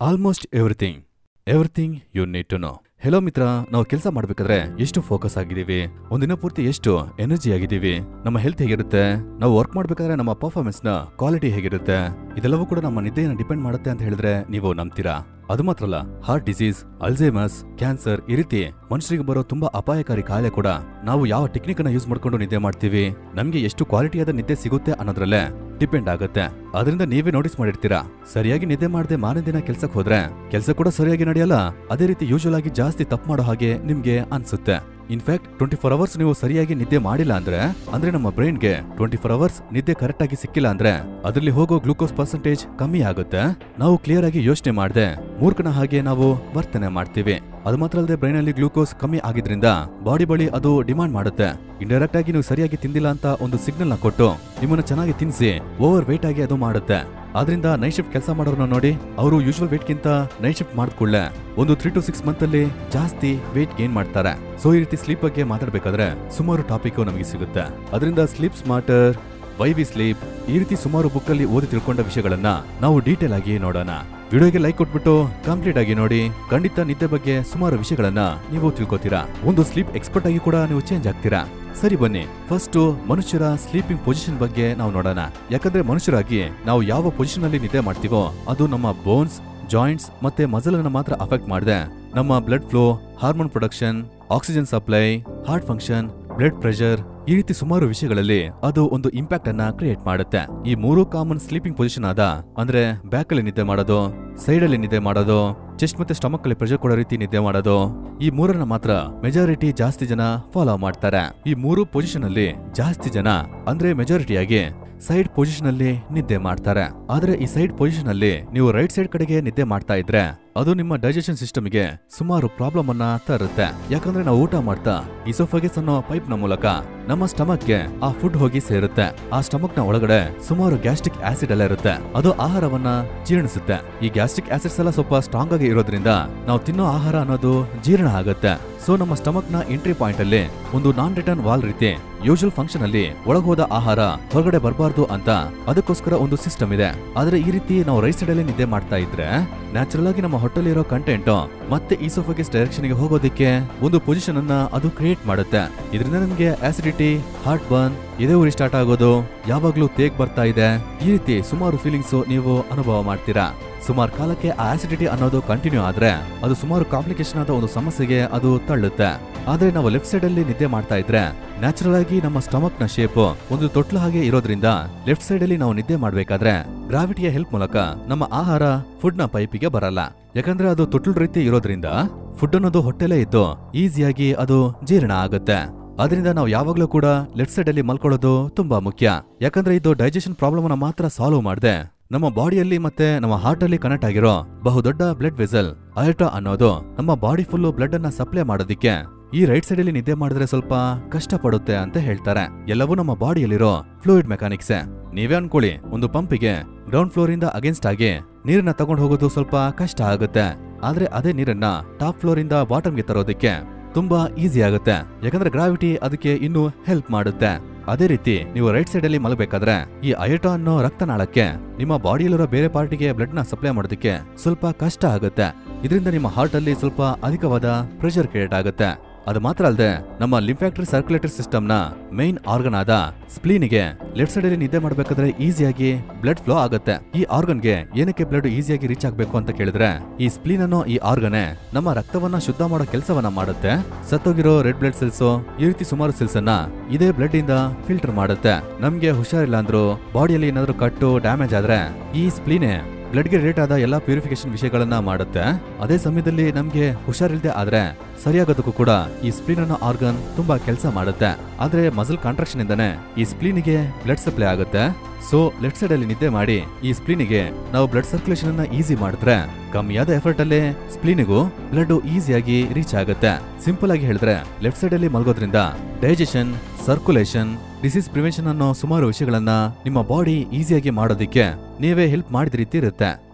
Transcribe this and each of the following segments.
almost everything everything you need to know hello ಮಿತ್ರ ನಾವು ಕೆಲಸ ಮಾಡ್ಬೇಕಾದ್ರೆ ಎಷ್ಟು ಫೋಕಸ್ ಆಗಿದ್ದೀವಿ ಒಂದಿನ ಪೂರ್ತಿ ಎಷ್ಟು ಎನರ್ಜಿ ಆಗಿದ್ದೀವಿ ನಮ್ಮ ಹೆಲ್ತ್ ಹೇಗಿರುತ್ತೆ ನಾವು ವರ್ಕ್ ಮಾಡ್ಬೇಕಾದ್ರೆ ನಮ್ಮ ಪರ್ಫಾರ್ಮೆನ್ಸ್ ನ ಕ್ವಾಲಿಟಿ ಹೇಗಿರುತ್ತೆ ಇದೆಲ್ಲವೂ ಕೂಡ ನಮ್ಮ ನಿದ್ದೆಯನ್ನು ಡಿಪೆಂಡ್ ಮಾಡುತ್ತೆ ಅಂತ ಹೇಳಿದ್ರೆ ನೀವು ನಂಬ್ತೀರಾ ಅದು ಮಾತ್ರ ಅಲ್ಲ ಹಾರ್ಟ್ ಡಿಸೀಸ್ ಅಲ್ಝೈಮರ್ಸ್ ಕ್ಯಾನ್ಸರ್ ಈ ರೀತಿ ಮನುಷ್ಯರಿಗೆ ಬರೋ ತುಂಬಾ ಅಪಾಯಕಾರಿ ಕಾಯಿಲೆ ಕೂಡ ನಾವು ಯಾವ ಟೆಕ್ನಿಕ್ ಅನ್ನ ಯೂಸ್ ಮಾಡ್ಕೊಂಡು ನಿದ್ದೆ ಮಾಡ್ತೀವಿ ನಮ್ಗೆ ಎಷ್ಟು ಕ್ವಾಲಿಟಿಯಾದ ನಿದ್ದೆ ಸಿಗುತ್ತೆ ಅನ್ನೋದ್ರಲ್ಲೇ ಡಿಪೆಂಡ್ ಆಗುತ್ತೆ ಅದರಿಂದ ನೀವೇ ನೋಟಿಸ್ ಮಾಡಿರ್ತೀರಾ ಸರಿಯಾಗಿ ನಿದ್ದೆ ಮಾಡದೆ ಮಾರನೇ ದಿನ ಕೆಲ್ಸಕ್ಕೆ ಹೋದ್ರೆ ಕೆಲಸ ಕೂಡ ಸರಿಯಾಗಿ ನಡೆಯಲ್ಲ ಅದೇ ರೀತಿ ಯೂಶುವಲ್ ಆಗಿ ಜಾಸ್ತಿ ತಪ್ಪು ಮಾಡೋ ಹಾಗೆ ನಿಮ್ಗೆ ಅನ್ಸುತ್ತೆ ಇನ್ಫ್ಯಾಕ್ಟ್ ಟ್ವೆಂಟಿ ಫೋರ್ ಅವರ್ಸ್ ನೀವು ಸರಿಯಾಗಿ ನಿದ್ದೆ ಮಾಡಿಲ್ಲ ಅಂದ್ರೆ ಅಂದ್ರೆ ನಮ್ಮ ಬ್ರೈನ್ಗೆ ಟ್ವೆಂಟಿ ಫೋರ್ ಅವರ್ಸ್ ನಿದ್ದೆ ಕರೆಕ್ಟ್ ಆಗಿ ಸಿಕ್ಕಿಲ್ಲ ಅಂದ್ರೆ ಅದರಲ್ಲಿ ಹೋಗೋ ಗ್ಲೂಕೋಸ್ ಪರ್ಸೆಂಟೇಜ್ ಕಮ್ಮಿ ಆಗುತ್ತೆ ನಾವು ಕ್ಲಿಯರ್ ಆಗಿ ಯೋಚನೆ ಮಾಡದೆ ಮೂರ್ಖನ ಹಾಗೆ ನಾವು ವರ್ತನೆ ಮಾಡ್ತೀವಿ ಅದು ಮಾತ್ರ ಅಲ್ಲದೆ ಬ್ರೈನ್ ಅಲ್ಲಿ ಗ್ಲೂಕೋಸ್ ಕಮ್ಮಿ ಆಗಿದ್ರಿಂದ ಬಾಡಿ ಬಳಿ ಅದು ಡಿಮಾಂಡ್ ಮಾಡುತ್ತೆ ಇಂಡೈರೆಕ್ಟ್ ಆಗಿ ನೀವು ಸರಿಯಾಗಿ ತಿಂದಿಲ್ಲ ಅಂತ ಒಂದು ಸಿಗ್ನಲ್ ನ ಕೊಟ್ಟು ನಿಮ್ಮನ್ನ ಚೆನ್ನಾಗಿ ತಿನ್ಸಿ ಓವರ್ ವೇಟ್ ಆಗಿ ಅದು ಮಾಡುತ್ತೆ ಆದ್ರಿಂದ ನೈಟ್ ಶಿಫ್ಟ್ ಕೆಲಸ ಮಾಡೋರ್ನ ನೋಡಿ ಅವರು ಯೂಶುವಲ್ ವೇಟ್ ಗಿಂತ ನೈಟ್ ಶಿಫ್ಟ್ ಮಾಡಿದ್ಕೊಳ್ಳೆ ಒಂದು ತ್ರೀ ಟು ಸಿಕ್ಸ್ ಮಂತ್ ಅಲ್ಲಿ ಜಾಸ್ತಿ ವೇಟ್ ಗೇನ್ ಮಾಡ್ತಾರೆ ಸೊ ಈ ರೀತಿ ಸ್ಲೀಪ್ ಬಗ್ಗೆ ಮಾತಾಡ್ಬೇಕಾದ್ರೆ ಸುಮಾರು ಟಾಪಿಕ್ ನಮಗೆ ಸಿಗುತ್ತೆ ಅದರಿಂದ sleep smarter why we sleep ಈ ರೀತಿ ಸುಮಾರು ಬುಕ್ ಅಲ್ಲಿ ಓದಿ ತಿಳ್ಕೊಂಡ ವಿಷಯಗಳನ್ನ ನಾವು ಡೀಟೇಲ್ ಆಗಿ ನೋಡೋಣ ವಿಡಿಯೋಗೆ ಲೈಕ್ ಕೊಟ್ಬಿಟ್ಟು ಕಂಪ್ಲೀಟ್ ಆಗಿ ನೋಡಿ ಖಂಡಿತ ನಿದ್ದೆ ಬಗ್ಗೆ ಸುಮಾರು ವಿಷಯಗಳನ್ನ ನೀವು ತಿಳ್ಕೊತೀರಾ ಒಂದು ಸ್ಲೀಪ್ ಎಕ್ಸ್ಪರ್ಟ್ ಆಗಿ ಕೂಡ ನೀವು ಚೇಂಜ್ ಆಗ್ತೀರಾ ಸರಿ ಬನ್ನಿ ಫಸ್ಟ್ ಮನುಷ್ಯರ ಸ್ಲೀಪಿಂಗ್ ಪೊಸಿಷನ್ ಬಗ್ಗೆ ನಾವು ನೋಡೋಣ ಯಾಕಂದ್ರೆ ಮನುಷ್ಯರಾಗಿ ನಾವು ಯಾವ ಪೊಸಿಷನ್ ಅಲ್ಲಿ ನಿದ್ದೆ ಮಾಡ್ತೀವೋ ಅದು ನಮ್ಮ ಬೋನ್ಸ್ ಜಾಯಿಂಟ್ಸ್ ಮತ್ತೆ ಮಸಲ್ ಅನ್ನ ಮಾತ್ರ ಅಫೆಕ್ಟ್ ಮಾಡದೆ ನಮ್ಮ blood flow hormone production oxygen supply heart function blood pressure ಈ ರೀತಿ ಸುಮಾರು ವಿಷಯಗಳಲ್ಲಿ ಅದು ಒಂದು ಇಂಪ್ಯಾಕ್ಟ್ ಅನ್ನ ಕ್ರಿಯೇಟ್ ಮಾಡುತ್ತೆ ಈ ಮೂರು ಕಾಮನ್ ಸ್ಲೀಪಿಂಗ್ ಪೊಸಿಷನ್ ಆದ ಅಂದ್ರೆ ಬ್ಯಾಕ್ ಅಲ್ಲಿ ನಿದ್ದೆ ಮಾಡೋದು ಸೈಡ್ ಅಲ್ಲಿ ನಿದ್ದೆ ಮಾಡೋದು ಚೆಸ್ಟ್ ಮತ್ತೆ ಸ್ಟಮಕ್ ಅಲ್ಲಿ ಪ್ರೆಷರ್ ಕೊಡೋ ರೀತಿ ನಿದ್ದೆ ಮಾಡೋದು ಈ ಮೂರನ್ನ ಮಾತ್ರ ಮೆಜಾರಿಟಿ ಜಾಸ್ತಿ ಜನ ಫಾಲೋ ಮಾಡ್ತಾರೆ ಈ ಮೂರು ಪೊಸಿಷನ್ ಅಲ್ಲಿ ಜಾಸ್ತಿ ಜನ ಅಂದ್ರೆ ಮೆಜಾರಿಟಿಯಾಗಿ ಸೈಡ್ ಪೊಸಿಷನ್ ಅಲ್ಲಿ ನಿದ್ದೆ ಮಾಡ್ತಾರೆ ಆದ್ರೆ ಈ ಸೈಡ್ ಪೊಸಿಷನ್ ಅಲ್ಲಿ ನೀವು ರೈಟ್ ಸೈಡ್ ಕಡೆಗೆ ನಿದ್ದೆ ಮಾಡ್ತಾ ಇದ್ರೆ ಅದು ನಿಮ್ಮ ಡೈಜೆಷನ್ ಸಿಸ್ಟಮ್ಗೆ ಸುಮಾರು ಪ್ರಾಬ್ಲಮ್ ಅನ್ನ ತರುತ್ತೆ ಯಾಕಂದ್ರೆ ನಾವು ಊಟ ಮಾಡ್ತಾ ಇಸೋಫಗಸ್ ಅನ್ನೋ ಪೈಪ್ ನ ಮೂಲಕ ನಮ್ಮ ಸ್ಟಮಕ್ಗೆ ಆ ಫುಡ್ ಹೋಗಿ ಸೇರುತ್ತೆ ಆ ಸ್ಟಮಕ್ ನ ಒಳಗಡೆ ಸುಮಾರು ಗ್ಯಾಸ್ಟ್ರಿಕ್ ಆಸಿಡ್ ಎಲ್ಲ ಇರುತ್ತೆ ಅದು ಆಹಾರವನ್ನ ಜೀರ್ಣಿಸುತ್ತೆ ಈ ಗ್ಯಾಸ್ಟ್ರಿಕ್ ಆಸಿಡ್ಸ್ ಎಲ್ಲ ಸ್ವಲ್ಪ ಸ್ಟ್ರಾಂಗ್ ಆಗಿ ಇರೋದ್ರಿಂದ ನಾವು ತಿನ್ನೋ ಆಹಾರ ಅನ್ನೋದು ಜೀರ್ಣ ಆಗುತ್ತೆ ಸೊ ನಮ್ಮ ಸ್ಟಮಕ್ ನ ಎಂಟ್ರಿ ಪಾಯಿಂಟ್ ಅಲ್ಲಿ ಒಂದು ನಾನ್ ರಿಟರ್ನ್ ವಾಲ್ ರೀತಿ ಯೂಶುವಲ್ ಫಂಕ್ಷನ್ ಅಲ್ಲಿ ಒಳಗೋದ ಆಹಾರ ಹೊರಗಡೆ ಬರಬಾರ್ದು ಅಂತ ಅದಕ್ಕೋಸ್ಕರ ಒಂದು ಸಿಸ್ಟಮ್ ಇದೆ ಆದ್ರೆ ಈ ರೀತಿ ನಾವು ರೈಟ್ ಸೈಡ್ ಅಲ್ಲಿ ನಿದ್ದೆ ಮಾಡ್ತಾ ಇದ್ರೆ ನ್ಯಾಚುರಲ್ ಆಗಿ ನಮ್ಮ ಹೊಟ್ಟೆಲಿರೋ ಕಂಟೆಂಟ್ ಮತ್ತೆ ಈಸೋಫಗಿಸ್ ಡೈರೆಕ್ಷನ್ ಗೆ ಹೋಗೋದಕ್ಕೆ ಒಂದು ಪೊಸಿಷನ್ ಅನ್ನ ಅದು ಕ್ರಿಯೇಟ್ ಮಾಡುತ್ತೆ ಇದರಿಂದ ನಮಗೆ ಆಸಿಡಿಟಿ ಹಾರ್ಟ್ ಬರ್ನ್ ಇದೇ ಊರಿ ಸ್ಟಾರ್ಟ್ ಆಗೋದು ಯಾವಾಗ್ಲೂ ತೇಗ್ ಬರ್ತಾ ಇದೆ ಈ ರೀತಿ ಸುಮಾರು ಫೀಲಿಂಗ್ಸ್ ನೀವು ಅನುಭವ ಮಾಡ್ತೀರಾ ಸುಮಾರು ಕಾಲಕ್ಕೆ ಆ ಆಸಿಡಿಟಿ ಅನ್ನೋದು ಕಂಟಿನ್ಯೂ ಆದ್ರೆ ಅದು ಸುಮಾರು ಕಾಂಪ್ಲಿಕೇಶನ್ ಆದ ಒಂದು ಸಮಸ್ಯೆಗೆ ಅದು ತಳ್ಳುತ್ತೆ ಆದ್ರೆ ನಾವು ಲೆಫ್ಟ್ ಸೈಡ್ ಅಲ್ಲಿ ನಿದ್ದೆ ಮಾಡ್ತಾ ಇದ್ರೆ ನ್ಯಾಚುರಲ್ ಆಗಿ ನಮ್ಮ ಸ್ಟಮಕ್ ನ ಶೇಪ್ ಒಂದು ತೊಟ್ಲು ಹಾಗೆ ಇರೋದ್ರಿಂದ ಲೆಫ್ಟ್ ಸೈಡ್ ಅಲ್ಲಿ ನಾವು ನಿದ್ದೆ ಮಾಡ್ಬೇಕಾದ್ರೆ ಗ್ರಾವಿಟಿಯ ಹೆಲ್ಪ್ ಮೂಲಕ ನಮ್ಮ ಆಹಾರ ಫುಡ್ ನ ಪೈಪಿಗೆ ಬರಲ್ಲ ಯಾಕಂದ್ರೆ ಅದು ತೊಟ್ಲು ರೀತಿ ಇರೋದ್ರಿಂದ ಫುಡ್ ಅನ್ನೋದು ಹೊಟ್ಟೆಲೇ ಇದ್ದು ಈಸಿಯಾಗಿ ಅದು ಜೀರ್ಣ ಆಗುತ್ತೆ ಅದರಿಂದ ನಾವು ಯಾವಾಗ್ಲೂ ಕೂಡ ಲೆಫ್ಟ್ ಸೈಡ್ ಅಲ್ಲಿ ಮಲ್ಕೊಳ್ಳೋದು ತುಂಬಾ ಮುಖ್ಯ ಯಾಕಂದ್ರೆ ಇದು ಡೈಜೆಷನ್ ಪ್ರಾಬ್ಲಮ್ ಅನ್ನ ಮಾತ್ರ ಸಾಲ್ವ್ ಮಾಡದೆ ನಮ್ಮ ಬಾಡಿಯಲ್ಲಿ ಮತ್ತೆ ನಮ್ಮ ಹಾರ್ಟ್ ಅಲ್ಲಿ ಕನೆಕ್ಟ್ ಆಗಿರೋ ಬಹುದೊಡ್ಡ ಬ್ಲಡ್ ವೆಸಲ್ ಅಯಟಾ ಅನ್ನೋದು ನಮ್ಮ ಬಾಡಿ ಫುಲ್ಲು ಬ್ಲಡ್ ಅನ್ನ ಸಪ್ಲೈ ಮಾಡೋದಿಕ್ಕೆ ಈ ರೈಟ್ ಸೈಡ್ ಅಲ್ಲಿ ನಿದ್ದೆ ಮಾಡಿದ್ರೆ ಸ್ವಲ್ಪ ಕಷ್ಟ ಪಡುತ್ತೆ ಅಂತ ಹೇಳ್ತಾರೆ ಎಲ್ಲವೂ ನಮ್ಮ ಬಾಡಿಯಲ್ಲಿರೋ ಫ್ಲೂಯಿಡ್ ಮೆಕ್ಯಾನಿಕ್ಸ್ ನೀವೇ ಅನ್ಕೊಳ್ಳಿ ಒಂದು ಪಂಪಿಗೆ ಗ್ರೌಂಡ್ ಫ್ಲೋರ್ ಇಂದ ಅಗೇನ್ಸ್ಟ್ ಆಗಿ ನೀರನ್ನ ತಗೊಂಡು ಹೋಗೋದು ಸ್ವಲ್ಪ ಕಷ್ಟ ಆಗುತ್ತೆ ಆದ್ರೆ ಅದೇ ನೀರನ್ನ ಟಾಪ್ ಫ್ಲೋರ್ ಇಂದ ಬಾಟಮ್ಗೆ ತರೋದಕ್ಕೆ ತುಂಬಾ ಈಸಿ ಆಗುತ್ತೆ ಯಾಕಂದ್ರೆ ಗ್ರಾವಿಟಿ ಅದಕ್ಕೆ ಇನ್ನೂ ಹೆಲ್ಪ್ ಮಾಡುತ್ತೆ ಅದೇ ರೀತಿ ನೀವು ರೈಟ್ ಸೈಡ್ ಅಲ್ಲಿ ಮಲಗಬೇಕಾದ್ರೆ ಈ ಅಯೋಟಾ ಅನ್ನೋ ರಕ್ತನಾಳಕ್ಕೆ ನಿಮ್ಮ ಬಾಡಿಯಲ್ಲಿರೋ ಬೇರೆ ಪಾರ್ಟಿಗೆ ಬ್ಲಡ್ ನ ಸಪ್ಲೈ ಮಾಡೋದಕ್ಕೆ ಸ್ವಲ್ಪ ಕಷ್ಟ ಆಗುತ್ತೆ ಇದರಿಂದ ನಿಮ್ಮ ಹಾರ್ಟ್ ಅಲ್ಲಿ ಸ್ವಲ್ಪ ಅಧಿಕವಾದ ಪ್ರೆಷರ್ ಕ್ರಿಯೇಟ್ ಆಗುತ್ತೆ ಅದು ಮಾತ್ರ ಅಲ್ಲದೆ ನಮ್ಮ ಲಿಂಫ್ಯಾಕ್ಟರಿ ಸರ್ಕ್ಯುಲೇಟರಿ ಸಿಸ್ಟಮ್ ನ ಮೈನ್ ಆರ್ಗನ್ ಆದ ಸ್ಪ್ಲೀನಿಗೆ ಲೆಫ್ಟ್ ಸೈಡ್ ಅಲ್ಲಿ ನಿದ್ದೆ ಮಾಡಬೇಕಾದ್ರೆ ಈಸಿಯಾಗಿ ಬ್ಲಡ್ ಫ್ಲೋ ಆಗುತ್ತೆ ಈ ಆರ್ಗನ್ಗೆ ಏನಕ್ಕೆ ಬ್ಲಡ್ ಈಸಿಯಾಗಿ ರೀಚ್ ಆಗಬೇಕು ಅಂತ ಕೇಳಿದ್ರೆ ಈ ಸ್ಪ್ಲೀನ್ ಅನ್ನೋ ಈ ಆರ್ಗನೆ ನಮ್ಮ ರಕ್ತವನ್ನ ಶುದ್ಧ ಮಾಡೋ ಕೆಲಸವನ್ನ ಮಾಡುತ್ತೆ ಸತ್ತೋಗಿರೋ ರೆಡ್ ಬ್ಲಡ್ ಸೆಲ್ಸ್ ಈ ರೀತಿ ಸುಮಾರು ಸೆಲ್ಸ್ ಅನ್ನ ಇದೇ ಬ್ಲಡ್ ಇಂದ ಫಿಲ್ಟರ್ ಮಾಡುತ್ತೆ ನಮ್ಗೆ ಹುಷಾರಿಲ್ಲ ಅಂದ್ರು ಬಾಡಿಯಲ್ಲಿ ಏನಾದ್ರೂ ಕಟ್ಟು ಡ್ಯಾಮೇಜ್ ಆದ್ರೆ ಈ ಸ್ಪ್ಲೀನೆ ಬ್ಲಡ್ಗೆ ರಿಲೇಟ್ ಆದ ಎಲ್ಲಾ ಪ್ಯೂರಿಫಿಕೇಶನ್ ವಿಷಯಗಳನ್ನ ಮಾಡುತ್ತೆ ಅದೇ ಸಮಯದಲ್ಲಿ ನಮ್ಗೆ ಹುಷಾರಿಲ್ಲದೆ ಆದ್ರೆ ಸರಿಯಾಗೋದಕ್ಕೂ ಕೂಡ ಈ ಸ್ಪ್ಲೀನ್ ಅನ್ನೋ ಆರ್ಗನ್ ತುಂಬಾ ಕೆಲಸ ಮಾಡುತ್ತೆ ಆದ್ರೆ ಮಸಲ್ ಕಾಂಟ್ರಾಕ್ಷನ್ ಇಂದಾನೆ ಈ ಸ್ಪ್ಲೀನಿಗೆ ಬ್ಲಡ್ ಸಪ್ಲೈ ಆಗುತ್ತೆ ಸೊ ಲೆಫ್ಟ್ ಸೈಡ್ ಅಲ್ಲಿ ನಿದ್ದೆ ಮಾಡಿ ಈ ಸ್ಪ್ಲೀನಿಗೆ ನಾವು ಬ್ಲಡ್ ಸರ್ಕ್ಯುಲೇಷನ್ ಅನ್ನ ಈಸಿ ಮಾಡಿದ್ರೆ ಕಮ್ಮಿಯಾದ ಎಫರ್ಟ್ ಅಲ್ಲೇ ಸ್ಪ್ಲೀನಿಗೂ ಬ್ಲಡ್ ಈಸಿಯಾಗಿ ರೀಚ್ ಆಗುತ್ತೆ ಸಿಂಪಲ್ ಆಗಿ ಹೇಳಿದ್ರೆ ಲೆಫ್ಟ್ ಸೈಡ್ ಅಲ್ಲಿ ಮಲಗೋದ್ರಿಂದ ಡೈಜೆಷನ್ ಸರ್ಕ್ಯುಲೇಷನ್ ಡಿಸೀಸ್ ಪ್ರಿವೆನ್ಷನ್ ಅನ್ನೋ ಸುಮಾರು ವಿಷಯಗಳನ್ನ ನಿಮ್ಮ ಬಾಡಿ ಈಸಿಯಾಗಿ ಮಾಡೋದಿಕ್ಕೆ ನೀವೇ ಹೆಲ್ಪ್ ಮಾಡಿದ ರೀತಿ ಇರುತ್ತೆ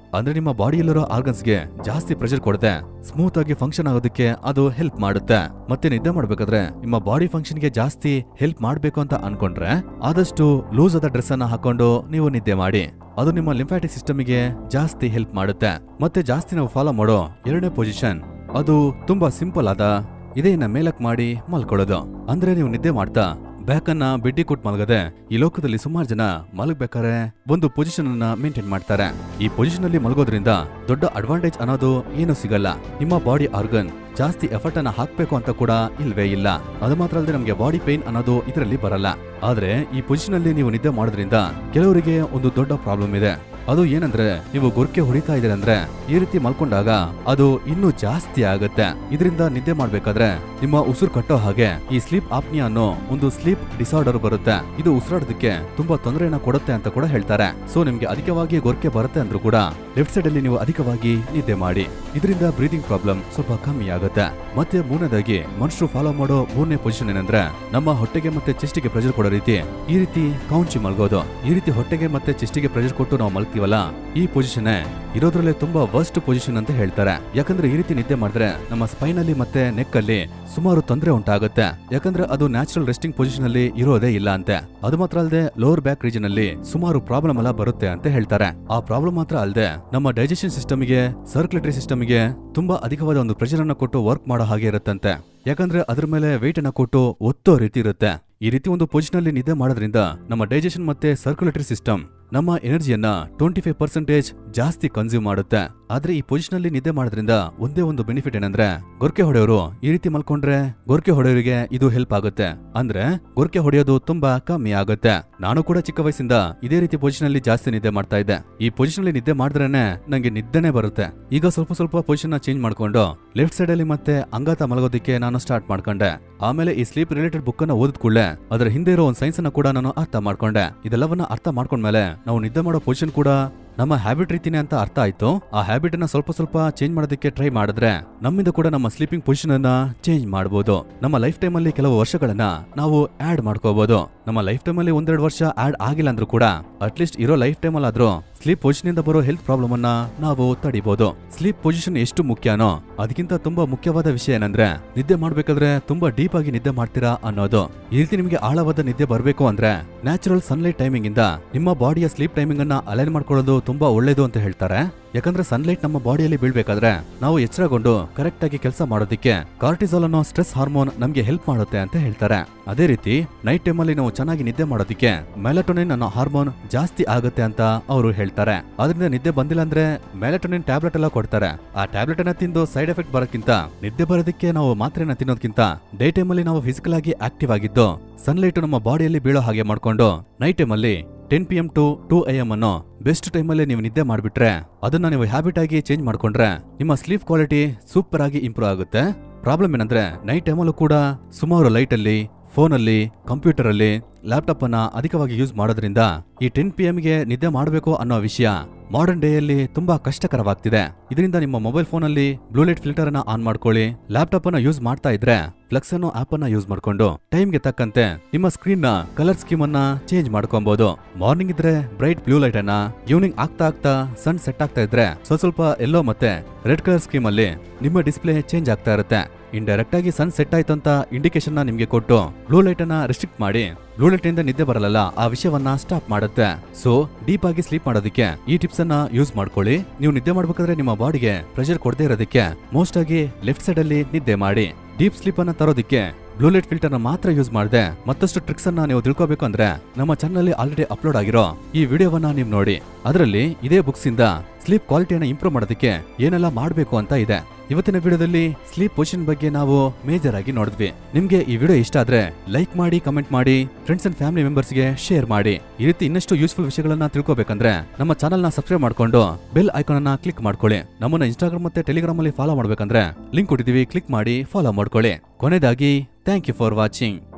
ಅಂದ್ರೆ ನಿಮ್ಮ ಬಾಡಿಯಲ್ಲಿರೋ ಆರ್ಗನ್ಸ್ಗೆ ಜಾಸ್ತಿ ಪ್ರೆಷರ್ ಕೊಡದೆ ಸ್ಮೂತ್ ಆಗಿ ಫಂಕ್ಷನ್ ಆಗೋದಕ್ಕೆ ಅದು ಹೆಲ್ಪ್ ಮಾಡುತ್ತೆ ಮತ್ತೆ ನಿದ್ದೆ ಮಾಡ್ಬೇಕಾದ್ರೆ ನಿಮ್ಮ ಬಾಡಿ ಫಂಕ್ಷನ್ಗೆ ಜಾಸ್ತಿ ಹೆಲ್ಪ್ ಮಾಡ್ಬೇಕು ಅಂತ ಅನ್ಕೊಂಡ್ರೆ ಆದಷ್ಟು ಲೂಸ್ ಆದ ಡ್ರೆಸ್ ಅನ್ನ ಹಾಕೊಂಡು ನೀವು ನಿದ್ದೆ ಮಾಡಿ ಅದು ನಿಮ್ಮ ಲಿಂಫ್ಯಾಟಿಕ್ ಸಿಸ್ಟಮ್ಗೆ ಜಾಸ್ತಿ ಹೆಲ್ಪ್ ಮಾಡುತ್ತೆ ಮತ್ತೆ ಜಾಸ್ತಿ ನಾವು ಫಾಲೋ ಮಾಡೋ ಎರಡನೇ ಪೊಸಿಷನ್ ಅದು ತುಂಬಾ ಸಿಂಪಲ್ ಆದ ಇದೆಯನ್ನ ಮೇಲಕ್ ಮಾಡಿ ಮಲ್ಕೊಳ್ಳೋದು ಅಂದ್ರೆ ನೀವು ನಿದ್ದೆ ಮಾಡ್ತಾ ಬ್ಯಾಕ್ ಅನ್ನ ಬೆಡ್ಡಿ ಕೊಟ್ಟು ಮಲಗದೆ ಈ ಲೋಕದಲ್ಲಿ ಸುಮಾರು ಜನ ಮಲಗ್ಬೇಕಾದ್ರೆ ಒಂದು ಪೊಸಿಷನ್ ಅನ್ನ ಮೇಂಟೈನ್ ಮಾಡ್ತಾರೆ ಈ ಪೊಸಿಷನ್ ಅಲ್ಲಿ ಮಲಗೋದ್ರಿಂದ ದೊಡ್ಡ ಅಡ್ವಾಂಟೇಜ್ ಅನ್ನೋದು ಏನು ಸಿಗಲ್ಲ ನಿಮ್ಮ ಬಾಡಿ ಆರ್ಗನ್ ಜಾಸ್ತಿ ಎಫರ್ಟ್ ಅನ್ನ ಹಾಕ್ಬೇಕು ಅಂತ ಕೂಡ ಇಲ್ವೇ ಇಲ್ಲ ಅದು ಮಾತ್ರ ಅಲ್ಲದೆ ನಮಗೆ ಬಾಡಿ ಪೇನ್ ಅನ್ನೋದು ಇದರಲ್ಲಿ ಬರಲ್ಲ ಆದ್ರೆ ಈ ಪೊಸಿಷನ್ ಅಲ್ಲಿ ನೀವು ನಿದ್ದೆ ಮಾಡೋದ್ರಿಂದ ಕೆಲವರಿಗೆ ಒಂದು ದೊಡ್ಡ ಪ್ರಾಬ್ಲಮ್ ಇದೆ ಅದು ಏನಂದ್ರೆ ನೀವು ಗೊರ್ಕೆ ಹೊಡಿತಾ ಇದ್ದೀರಂದ್ರೆ ಈ ರೀತಿ ಮಲ್ಕೊಂಡಾಗ ಅದು ಇನ್ನೂ ಜಾಸ್ತಿ ಆಗುತ್ತೆ ಇದರಿಂದ ನಿದ್ದೆ ಮಾಡ್ಬೇಕಾದ್ರೆ ನಿಮ್ಮ ಉಸಿರು ಕಟ್ಟೋ ಹಾಗೆ ಈ ಸ್ಲೀಪ್ ಆಪ್ನಿಯಾ ಅನ್ನೋ ಒಂದು ಸ್ಲೀಪ್ ಡಿಸಾರ್ಡರ್ ಬರುತ್ತೆ ಇದು ಉಸಿರಾಡೋದಕ್ಕೆ ತುಂಬಾ ತೊಂದರೆಯನ್ನ ಕೊಡುತ್ತೆ ಅಂತ ಕೂಡ ಹೇಳ್ತಾರೆ ಸೊ ನಿಮ್ಗೆ ಅಧಿಕವಾಗಿ ಗೊರ್ಕೆ ಬರುತ್ತೆ ಅಂದ್ರೂ ಕೂಡ ಲೆಫ್ಟ್ ಸೈಡ್ ಅಲ್ಲಿ ನೀವು ಅಧಿಕವಾಗಿ ನಿದ್ದೆ ಮಾಡಿ ಇದರಿಂದ ಬ್ರೀದಿಂಗ್ ಪ್ರಾಬ್ಲಮ್ ಸ್ವಲ್ಪ ಕಮ್ಮಿ ಆಗುತ್ತೆ ಮತ್ತೆ ಮೂರನೇದಾಗಿ ಮನುಷ್ಯರು ಫಾಲೋ ಮಾಡೋ ಮೂರನೇ ಪೊಸಿಷನ್ ಏನಂದ್ರೆ ನಮ್ಮ ಹೊಟ್ಟೆಗೆ ಮತ್ತೆ ಚೆಸ್ಟಿಗೆ ಪ್ರೆಷರ್ ಕೊಡೋ ರೀತಿ ಈ ರೀತಿ ಕೌಂಚಿ ಮಲ್ಗೋದು ಈ ರೀತಿ ಹೊಟ್ಟೆಗೆ ಮತ್ತೆ ಚೆಸ್ಟಿಗೆ ಪ್ರೆಷರ್ ಕೊಟ್ಟು ನಾವು ಮಲ್ತೀವಲ್ಲ ಈ ಪೊಸಿಷನ್ ಇರೋದ್ರಲ್ಲೇ ತುಂಬಾ ವರ್ಸ್ಟ್ ಪೊಸಿಷನ್ ಅಂತ ಹೇಳ್ತಾರೆ ಯಾಕಂದ್ರೆ ಈ ರೀತಿ ನಿದ್ದೆ ಮಾಡಿದ್ರೆ ನಮ್ಮ ಸ್ಪೈನ್ ಅಲ್ಲಿ ಮತ್ತೆ ನೆಕ್ ಅಲ್ಲಿ ಸುಮಾರು ತೊಂದರೆ ಉಂಟಾಗುತ್ತೆ ಯಾಕಂದ್ರೆ ಅದು ನ್ಯಾಚುರಲ್ ರೆಸ್ಟಿಂಗ್ ಪೊಸಿಷನ್ ಅಲ್ಲಿ ಇರೋದೇ ಇಲ್ಲ ಅಂತೆ ಅದು ಮಾತ್ರ ಅಲ್ಲದೆ ಲೋವರ್ ಬ್ಯಾಕ್ ರೀಜನ್ ಅಲ್ಲಿ ಸುಮಾರು ಪ್ರಾಬ್ಲಮ್ ಎಲ್ಲ ಬರುತ್ತೆ ಅಂತ ಹೇಳ್ತಾರೆ ಆ ಪ್ರಾಬ್ಲಮ್ ಮಾತ್ರ ಅಲ್ಲದೆ ನಮ್ಮ ಡೈಜೆಷನ್ ಸಿಸ್ಟಮ್ಗೆ ಸರ್ಕ್ಯುಲೇಟರಿ ಸಿಸ್ಟಮ್ಗೆ ತುಂಬಾ ಅಧಿಕವಾದ ಒಂದು ಪ್ರೆಷರ್ ಅನ್ನ ಕೊಟ್ಟು ವರ್ಕ್ ಮಾಡೋ ಹಾಗೆ ಇರುತ್ತಂತೆ ಯಾಕಂದ್ರೆ ಅದ್ರ ಮೇಲೆ ವೆಯ್ಟ್ ಅನ್ನ ಕೊಟ್ಟು ಒತ್ತೋ ರೀತಿ ಇರುತ್ತೆ ಈ ರೀತಿ ಒಂದು ಪೊಸಿಷನ್ ಅಲ್ಲಿ ನಿದ್ದೆ ಮಾಡೋದ್ರಿಂದ ನಮ್ಮ ಡೈಜೆಷನ್ ಮತ್ತೆ ಸರ್ಕ್ಯುಲೇಟರಿ ಸಿಸ್ಟಮ್ ನಮ್ಮ ಎನರ್ಜಿಯನ್ನ ಟ್ವೆಂಟಿ ಫೈವ್ ಪರ್ಸೆಂಟೇಜ್ ಜಾಸ್ತಿ ಕನ್ಸ್ಯೂಮ್ ಮಾಡುತ್ತೆ ಆದ್ರೆ ಈ ಪೊಸಿಷನ್ ಅಲ್ಲಿ ನಿದ್ದೆ ಮಾಡೋದ್ರಿಂದ ಒಂದೇ ಒಂದು ಬೆನಿಫಿಟ್ ಏನಂದ್ರೆ ಗೊರ್ಕೆ ಹೊಡೆಯೋರು ಈ ರೀತಿ ಮಲ್ಕೊಂಡ್ರೆ ಗೊರ್ಕೆ ಹೊಡೆಯೋರಿಗೆ ಇದು ಹೆಲ್ಪ್ ಆಗುತ್ತೆ ಅಂದ್ರೆ ಗೊರ್ಕೆ ಹೊಡೆಯೋದು ತುಂಬಾ ಕಮ್ಮಿ ಆಗುತ್ತೆ ನಾನು ಕೂಡ ಚಿಕ್ಕ ವಯಸ್ಸಿಂದ ಇದೇ ರೀತಿ ಪೊಸಿಷನ್ ಅಲ್ಲಿ ಜಾಸ್ತಿ ನಿದ್ದೆ ಮಾಡ್ತಾ ಇದ್ದೆ ಈ ಪೊಸಿಷನ್ ಅಲ್ಲಿ ನಿದ್ದೆ ಮಾಡಿದ್ರೇನೆ ನಂಗೆ ನಿದ್ದೆನೆ ಬರುತ್ತೆ ಈಗ ಸ್ವಲ್ಪ ಸ್ವಲ್ಪ ಪೊಸಿಷನ್ ನ ಚೇಂಜ್ ಮಾಡ್ಕೊಂಡು ಲೆಫ್ಟ್ ಸೈಡ್ ಅಲ್ಲಿ ಮತ್ತೆ ಅಂಗಾತ ಮಲಗೋದಕ್ಕೆ ನಾನು ಸ್ಟಾರ್ಟ್ ಮಾಡ್ಕೊಂಡೆ ಆಮೇಲೆ ಈ ಸ್ಲೀಪ್ ರಿಲೇಟೆಡ್ ಬುಕ್ ಅನ್ನ ಓದಿದ ಕೂಡಲೇ ಅದರ ಹಿಂದೆ ಇರೋ ಒಂದು ಸೈನ್ಸ್ ಅನ್ನ ಕೂಡ ನಾನು ಅರ್ಥ ಮಾಡ್ಕೊಂಡೆ ಇದೆಲ್ಲವನ್ನ ಅರ್ಥ ಮಾಡ್ಕೊಂಡ್ಮೇಲೆ ನಾವು ನಿದ್ದೆ ಮಾಡೋ ಪೊಸಿಷನ್ ಕೂಡ ನಮ್ಮ ಹ್ಯಾಬಿಟ್ ರೀತಿನೇ ಅಂತ ಅರ್ಥ ಆಯ್ತು ಆ ಹ್ಯಾಬಿಟ್ ಅನ್ನ ಸ್ವಲ್ಪ ಸ್ವಲ್ಪ ಚೇಂಜ್ ಮಾಡೋದಕ್ಕೆ ಟ್ರೈ ಮಾಡಿದ್ರೆ ನಮ್ಮಿಂದ ಕೂಡ ನಮ್ಮ ಸ್ಲೀಪಿಂಗ್ ಪೊಸಿಷನ್ ಅನ್ನ ಚೇಂಜ್ ಮಾಡಬಹುದು ನಮ್ಮ ಲೈಫ್ ಟೈಮ್ ಅಲ್ಲಿ ಕೆಲವು ವರ್ಷಗಳನ್ನ ನಾವು ಆಡ್ ಮಾಡ್ಕೋಬಹುದು ನಮ್ಮ ಲೈಫ್ ಟೈಮ್ ಅಲ್ಲಿ ಒಂದೆರಡು ವರ್ಷ ಆಡ್ ಆಗಿಲ್ಲ ಅಂದ್ರೂ ಕೂಡ ಅಟ್ಲೀಸ್ಟ್ ಇರೋ ಲೈಫ್ ಟೈಮ್ ಅಲ್ಲಾದ್ರೂ ಸ್ಲೀಪ್ ಪೊಸಿಷನ್ ಇಂದ ಬರೋ ಹೆಲ್ತ್ ಪ್ರಾಬ್ಲಮ್ ಅನ್ನ ನಾವು ತಡಿಬಹುದು ಸ್ಲೀಪ್ ಪೊಸಿಷನ್ ಎಷ್ಟು ಮುಖ್ಯನೋ ಅದಕ್ಕಿಂತ ತುಂಬಾ ಮುಖ್ಯವಾದ ವಿಷಯ ಏನಂದ್ರೆ ನಿದ್ದೆ ಮಾಡ್ಬೇಕಾದ್ರೆ ತುಂಬಾ ಡೀಪ್ ಆಗಿ ನಿದ್ದೆ ಮಾಡ್ತೀರಾ ಅನ್ನೋದು ಈ ರೀತಿ ನಿಮಗೆ ಆಳವಾದ ನಿದ್ದೆ ಬರಬೇಕು ಅಂದ್ರೆ ನ್ಯಾಚುರಲ್ ಸನ್ಲೈಟ್ ಟೈಮಿಂಗ್ ಇಂದ ನಿಮ್ಮ ಬಾಡಿಯ ಸ್ಲೀಪ್ ಟೈಮಿಂಗ್ ಅನ್ನ ಅಲೈನ್ ಮಾಡ್ಕೊಳ್ಳೋದು ತುಂಬಾ ಒಳ್ಳೇದು ಅಂತ ಹೇಳ್ತಾರೆ ಯಾಕಂದ್ರೆ ಸನ್ಲೈಟ್ ನಮ್ಮ ಬಾಡಿಯಲ್ಲಿ ಬೀಳ್ಬೇಕಾದ್ರೆ ನಾವು ಎಚ್ಚರಗೊಂಡು ಕರೆಕ್ಟ್ ಆಗಿ ಕೆಲಸ ಮಾಡೋದಕ್ಕೆ ಕಾರ್ಟಿಸಾಲ್ ಅನ್ನೋ ಸ್ಟ್ರೆಸ್ ಹಾರ್ಮೋನ್ ನಮ್ಗೆ ಹೆಲ್ಪ್ ಮಾಡುತ್ತೆ ಅಂತ ಹೇಳ್ತಾರೆ ಅದೇ ರೀತಿ ನೈಟ್ ಟೈಮ್ ಅಲ್ಲಿ ನಾವು ಚೆನ್ನಾಗಿ ನಿದ್ದೆ ಮಾಡೋದಕ್ಕೆ ಮೆಲಟೋನಿನ್ ಅನ್ನೋ ಹಾರ್ಮೋನ್ ಜಾಸ್ತಿ ಆಗುತ್ತೆ ಅಂತ ಅವರು ಹೇಳ್ತಾರೆ ಅದರಿಂದ ನಿದ್ದೆ ಬಂದಿಲ್ಲ ಅಂದ್ರೆ ಮೆಲಟೋನಿನ್ ಟ್ಯಾಬ್ಲೆಟ್ ಎಲ್ಲ ಕೊಡ್ತಾರೆ ಆ ಟ್ಯಾಬ್ಲೆಟ್ ಅನ್ನ ತಿಂದು ಸೈಡ್ ಎಫೆಕ್ಟ್ ಬರೋಕ್ಕಿಂತ ನಿದ್ದೆ ಬರೋದಕ್ಕೆ ನಾವು ಮಾತ್ರೆನ ತಿನ್ನೋದಕ್ಕಿಂತ ಡೇ ಟೈಮ್ ಅಲ್ಲಿ ನಾವು ಫಿಸಿಕಲ್ ಆಗಿ ಆಕ್ಟಿವ್ ಆಗಿದ್ದು ಸನ್ಲೈಟ್ ನಮ್ಮ ಬಾಡಿಯಲ್ಲಿ ಬೀಳೋ ಹಾಗೆ ಮಾಡ್ಕೊಂಡು ನೈಟ್ ಟೈಮ್ ಅಲ್ಲಿ ten P M to two A M ಅನ್ನೋ ಬೆಸ್ಟ್ ಟೈಮಲ್ಲಿ ನೀವು ನಿದ್ದೆ ಮಾಡಿಬಿಟ್ರೆ ಅದನ್ನ ನೀವು ಹ್ಯಾಬಿಟ್ ಆಗಿ ಚೇಂಜ್ ಮಾಡ್ಕೊಂಡ್ರೆ ನಿಮ್ಮ ಸ್ಲೀಪ್ ಕ್ವಾಲಿಟಿ ಸೂಪರ್ ಆಗಿ ಇಂಪ್ರೂವ್ ಆಗುತ್ತೆ ಪ್ರಾಬ್ಲಮ್ ಏನಂದ್ರೆ ನೈಟ್ ಟೈಮಲ್ಲೂ ಕೂಡ ಸುಮಾರು ಲೈಟಲ್ಲಿ ಫೋನಲ್ಲಿ ಕಂಪ್ಯೂಟರ್ ಅಲ್ಲಿ ಲ್ಯಾಪ್ಟಾಪ್ ಅನ್ನ ಅಧಿಕವಾಗಿ ಯೂಸ್ ಮಾಡೋದ್ರಿಂದ ಈ ಟೆನ್ ಪಿ ಗೆ ನಿದ್ದೆ ಮಾಡಬೇಕು ಅನ್ನೋ ವಿಷಯ ಮಾಡರ್ನ್ ಡೇಯಲ್ಲಿ ತುಂಬಾ ಕಷ್ಟಕರವಾಗ್ತಿದೆ ಇದರಿಂದ ನಿಮ್ಮ ಮೊಬೈಲ್ ಫೋನಲ್ಲಿ ಬ್ಲೂಲೈಟ್ ಫಿಲ್ಟರ್ ಅನ್ನ ಆನ್ ಮಾಡ್ಕೊಳ್ಳಿ ಲ್ಯಾಪ್ಟಾಪ್ ಅನ್ನ ಯೂಸ್ ಮಾಡ್ತಾ ಇದ್ರೆ ಫ್ಲೆಕ್ಸ್ ಅನ್ನೋ ಆಪ್ ಅನ್ನ ಯೂಸ್ ಮಾಡ್ಕೊಂಡು ಟೈಮ್ಗೆ ತಕ್ಕಂತೆ ನಿಮ್ಮ ಸ್ಕ್ರೀನ್ ನ ಕಲರ್ ಸ್ಕೀಮ್ ಅನ್ನ ಚೇಂಜ್ ಮಾಡ್ಕೊಬಹುದು ಮಾರ್ನಿಂಗ್ ಇದ್ರೆ ಬ್ರೈಟ್ ಬ್ಲೂ ಲೈಟ್ ಅನ್ನ ಈವ್ನಿಂಗ್ ಆಗ್ತಾ ಆಗ್ತಾ ಸನ್ ಸೆಟ್ ಆಗ್ತಾ ಇದ್ರೆ ಸ್ವಲ್ಪ ಸ್ವಲ್ಪ ಎಲ್ಲೋ ಮತ್ತೆ ರೆಡ್ ಕಲರ್ ಸ್ಕೀಮ್ ಅಲ್ಲಿ ನಿಮ್ಮ ಡಿಸ್ಪ್ಲೇ ಚೇಂಜ್ ಆಗ್ತಾ ಇರುತ್ತೆ ಇಂಡೈರೆಕ್ಟ್ ಆಗಿ ಸನ್ ಸೆಟ್ ಆಯ್ತು ಅಂತ ಇಂಡಿಕೇಶನ್ ನ ನಿಮ್ಗೆ ಕೊಟ್ಟು ಬ್ಲೂ ಲೈಟ್ ಅನ್ನ ರೆಸ್ಟ್ರಿಕ್ಟ್ ಮಾಡಿ ಬ್ಲೂ ಲೈಟ್ ಇಂದ ನಿದ್ದೆ ಬರಲ್ಲ ಆ ವಿಷಯವನ್ನ ಸ್ಟಾಪ್ ಮಾಡುತ್ತೆ ಸೊ ಡೀಪ್ ಆಗಿ ಸ್ಲೀಪ್ ಮಾಡೋದಕ್ಕೆ ಈ ಟಿಪ್ಸ್ ಅನ್ನ ಯೂಸ್ ಮಾಡ್ಕೊಳ್ಳಿ ನೀವು ನಿದ್ದೆ ಮಾಡ್ಬೇಕಾದ್ರೆ ನಿಮ್ಮ ಬಾಡಿಗೆ ಪ್ರೆಷರ್ ಕೊಡದೇ ಇರೋದಕ್ಕೆ ಮೋಸ್ಟ್ ಆಗಿ ಲೆಫ್ಟ್ ಸೈಡ್ ಅಲ್ಲಿ ನಿದ್ದೆ ಮಾಡಿ ಡೀಪ್ ಸ್ಲೀಪ್ ಅನ್ನ ತರೋದಕ್ಕೆ ಬ್ಲೂ ಲೈಟ್ ಫಿಲ್ಟರ್ ನ ಮಾತ್ರ ಯೂಸ್ ಮಾಡದೆ ಮತ್ತಷ್ಟು ಟ್ರಿಕ್ಸ್ ಅನ್ನ ನೀವು ತಿಳ್ಕೋಬೇಕು ಅಂದ್ರೆ ನಮ್ಮ ಚಾನಲ್ ಆಲ್ರೆಡಿ ಅಪ್ಲೋಡ್ ಆಗಿರೋ ಈ ವಿಡಿಯೋವನ್ನ ನೀವು ನೋಡಿ ಅದರಲ್ಲಿ ಇದೇ ಬುಕ್ಸ್ ಇಂದ ಸ್ಲೀಪ್ ಕ್ವಾಲಿಟಿಯನ್ನ ಇಂಪ್ರೂವ್ ಮಾಡೋದಕ್ಕೆ ಏನೆಲ್ಲ ಮಾಡಬೇಕು ಅಂತ ಇದೆ ಇವತ್ತಿನ ವಿಡಿಯೋದಲ್ಲಿ ಸ್ಲೀಪ್ ಪೊಸಿಷನ್ ಬಗ್ಗೆ ನಾವು ಮೇಜರ್ ಆಗಿ ನೋಡಿದ್ವಿ ನಿಮ್ಗೆ ಈ ವಿಡಿಯೋ ಇಷ್ಟ ಆದ್ರೆ ಲೈಕ್ ಮಾಡಿ ಕಮೆಂಟ್ ಮಾಡಿ ಫ್ರೆಂಡ್ಸ್ ಅಂಡ್ ಫ್ಯಾಮಿಲಿ ಮೆಂಬರ್ಸ್ ಗೆ ಶೇರ್ ಮಾಡಿ ಈ ರೀತಿ ಇನ್ನಷ್ಟು ಯೂಸ್ಫುಲ್ ವಿಷಯಗಳನ್ನ ತಿಳ್ಕೊಬೇಕಂದ್ರೆ ನಮ್ಮ ಚಾನಲ್ ನ ಸಬ್ಸ್ಕ್ರೈಬ್ ಮಾಡ್ಕೊಂಡು ಬೆಲ್ ಐಕಾನ್ ಅನ್ನ ಕ್ಲಿಕ್ ಮಾಡ್ಕೊಳ್ಳಿ ನಮ್ಮನ್ನ ಇನ್ಸ್ಟಾಗ್ರಾಮ್ ಮತ್ತೆ ಟೆಲಿಗ್ರಾಮ್ ಅಲ್ಲಿ ಫಾಲೋ ಮಾಡ್ಬೇಕಂದ್ರೆ ಲಿಂಕ್ ಕೊಟ್ಟಿದೀವಿ ಕ್ಲಿಕ್ ಮಾಡಿ ಫಾಲೋ ಮಾಡ್ಕೊಳ್ಳಿ ಕೊನೆಯದಾಗಿ ಥ್ಯಾಂಕ್ ಯು ಫಾರ್ ವಾಚಿಂಗ್